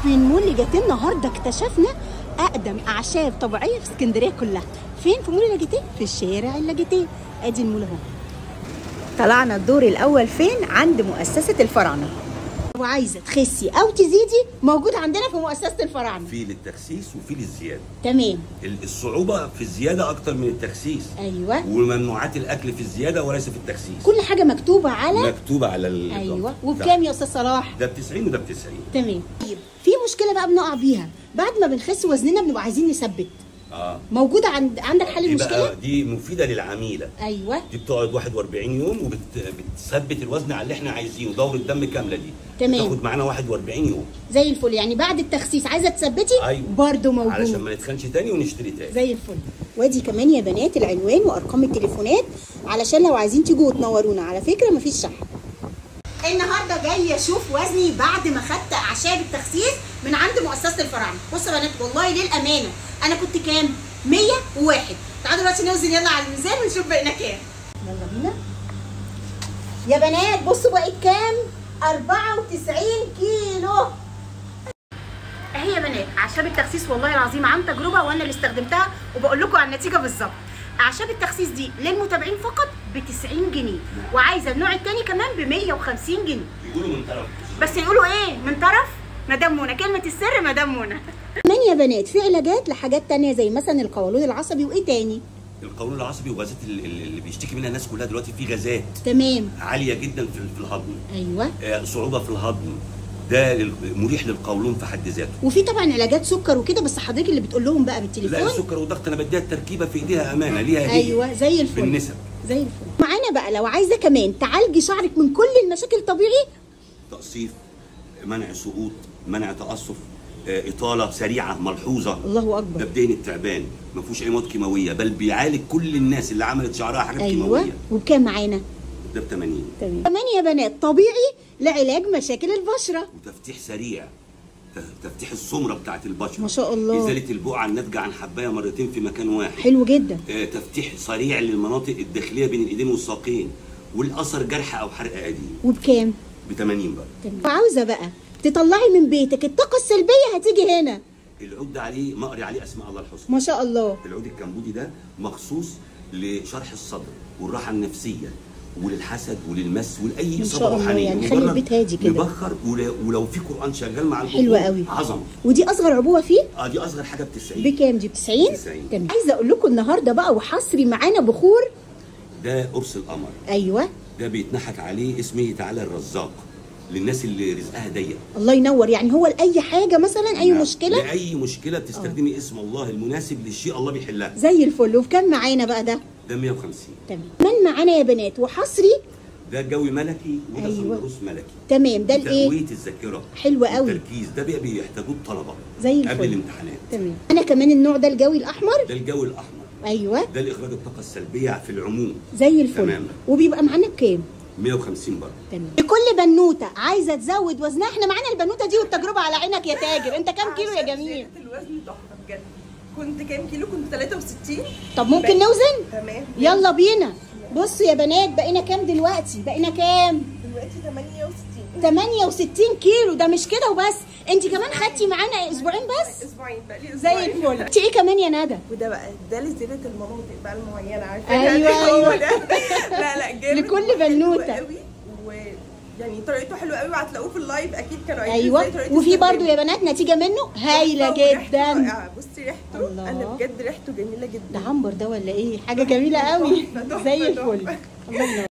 في المول لجاتيه النهارده اكتشفنا اقدم اعشاب طبيعيه في اسكندريه كلها فين في مول لاجاتيه في الشارع اللاجاتيه ادي المول اهو طلعنا الدور الاول فين عند مؤسسه الفراعنه وعايزه تخسي او تزيدي موجود عندنا في مؤسسه الفراعنه في للتخسيس وفي للزياده تمام ال- الصعوبه في الزياده اكتر من التخسيس ايوه وممنوعات الاكل في الزياده وليس في التخسيس كل حاجه مكتوبه على مكتوبه على ال ايوه ده- وبكام يا استاذ صلاح ده ب 90 وده ب 90 تمام طيب في مشكله بقى بنقع بيها بعد ما بنخس وزننا بنبقى عايزين نثبت اه موجوده عند عندك حل دي المشكله بقى دي مفيده للعميله ايوه دي بتقعد 41 يوم وبتثبت الوزن على اللي احنا عايزينه دوره الدم كامله دي تمام. تاخد معانا 41 يوم زي الفل يعني بعد التخسيس عايزه تثبتي ايوه برضه علشان موجود ما نتخنش تاني ونشتري تاني زي الفل وادي كمان يا بنات العنوان وارقام التليفونات علشان لو عايزين تيجوا وتنورونا على فكره مفيش شحن النهارده جايه اشوف وزني بعد ما خدت اعشاب التخسيس من عند مؤسسه الفراعنه بصوا يا بنات والله للامانه انا كنت كام 101 تعالوا دلوقتي نوزن يلا على الميزان ونشوف بقينا كام يلا بينا يا بنات بصوا بقيت كام 94 كيلو اهي يا بنات اعشاب التخسيس والله العظيم عن تجربه وانا اللي استخدمتها وبقول لكم على النتيجه بالظبط اعشاب التخسيس دي للمتابعين فقط ب 90 جنيه وعايزه النوع الثاني كمان ب 150 جنيه يقولوا من طرف بس يقولوا ايه من طرف مدام منى كلمه السر مدام منى كمان يا بنات في علاجات لحاجات تانية زي مثلا القولون العصبي وايه تاني القولون العصبي وغازات ال- ال- اللي بيشتكي منها الناس كلها دلوقتي في غازات تمام عاليه جدا في في الهضم ايوه آه، صعوبه في الهضم ده لل- مريح للقولون في حد ذاته وفي طبعا علاجات سكر وكده بس حضرتك اللي بتقول لهم بقى لا بالتليفون السكر والضغط انا بديها التركيبه في ايديها امانه ليها هي ايوه زي الفل بالنسب زي الفل معانا بقى لو عايزه كمان تعالجي شعرك من كل المشاكل طبيعي تقصيف منع سقوط منع تقصف آه، اطاله سريعه ملحوظه الله ده اكبر بدين التعبان ما فيهوش اي مواد كيماويه بل بيعالج كل الناس اللي عملت شعرها حاجات ايوه كيماويه وبكام معانا ده ب 80 تمام كمان يا بنات طبيعي لعلاج مشاكل البشره وتفتيح سريع ت- تفتيح السمره بتاعت البشره ما شاء الله. ازاله البقعه الناتجه عن حبايه مرتين في مكان واحد حلو جدا آه، تفتيح سريع للمناطق الداخليه بين الايدين والساقين والاثر جرح او حرق قديم وبكام ب 80 بقى تمام وعاوزه بقى تطلعي من بيتك الطاقه السلبيه هتيجي هنا العود ده عليه مقري عليه اسماء الله الحسنى ما شاء الله العود الكمبودي ده مخصوص لشرح الصدر والراحه النفسيه وللحسد وللمس ولاي ما اصابه شاء الله، روحانيه يعني خلي مجرد البيت هادي كده. نبخر ول- ولو في قران شغال مع البخور حلوة قوي. عظمه ودي اصغر عبوه فيه اه دي اصغر حاجه ب 90 بكام دي ب 90 90. تمام عايزه اقول لكم النهارده بقى وحصري معانا بخور ده قرص القمر ايوه ده بيتنحت عليه اسمه تعالى الرزاق للناس اللي رزقها ضيق الله ينور يعني هو لاي حاجه مثلا اي نعم. مشكله لاي مشكله بتستخدمي اسم الله المناسب للشيء الله بيحلها زي الفل وبكام معانا بقى ده ده 150 تمام كمان معانا يا بنات وحصري ده جوي ملكي وده أيوة. أيوة. ملكي تمام ده الايه تقويه الذاكره حلو قوي. التركيز ده بقى بيحتاجوه الطلبه زي الفل. قبل الامتحانات تمام انا كمان النوع ده الجوي الاحمر ده الجو الاحمر ايوه ده لاخراج الطاقه السلبيه في العموم زي الفل تمام. وبيبقى معانا بكام 150 برضه تمام لكل بنوته عايزه تزود وزنها احنا معانا البنوته دي والتجربه على عينك يا تاجر انت كام كيلو يا عشان جميل زيادة الوزن تحفه بجد كنت كام كيلو كنت 63 طب ممكن نوزن تمام يلا بينا بصوا يا بنات بقينا كام دلوقتي بقينا كام دلوقتي 68 68 كيلو ده مش كده وبس انت كمان خدتي معانا اسبوعين بس اسبوعين بقى لي زي اسبوعين الفل انت ايه كمان يا ندى وده بقى ده لزيادة المناطق بقى المعينة عارفة أيوة، هو أيوة. ده لا لا جامد لكل وحلو بنوتة. قوي و يعني طريقته حلوه قوي وهتلاقوه في اللايف اكيد كانوا قايلين إزاي ايوه طريقة وفي برضو استخدامه. يا بنات نتيجه منه هايله تحفة وريحته جدا رائعة. بصي ريحته الله. انا بجد ريحته جميله ده جدا عنبر ده ولا ايه حاجه جميله قوي تحفة، تحفة، زي الفل تحفة. الله ينور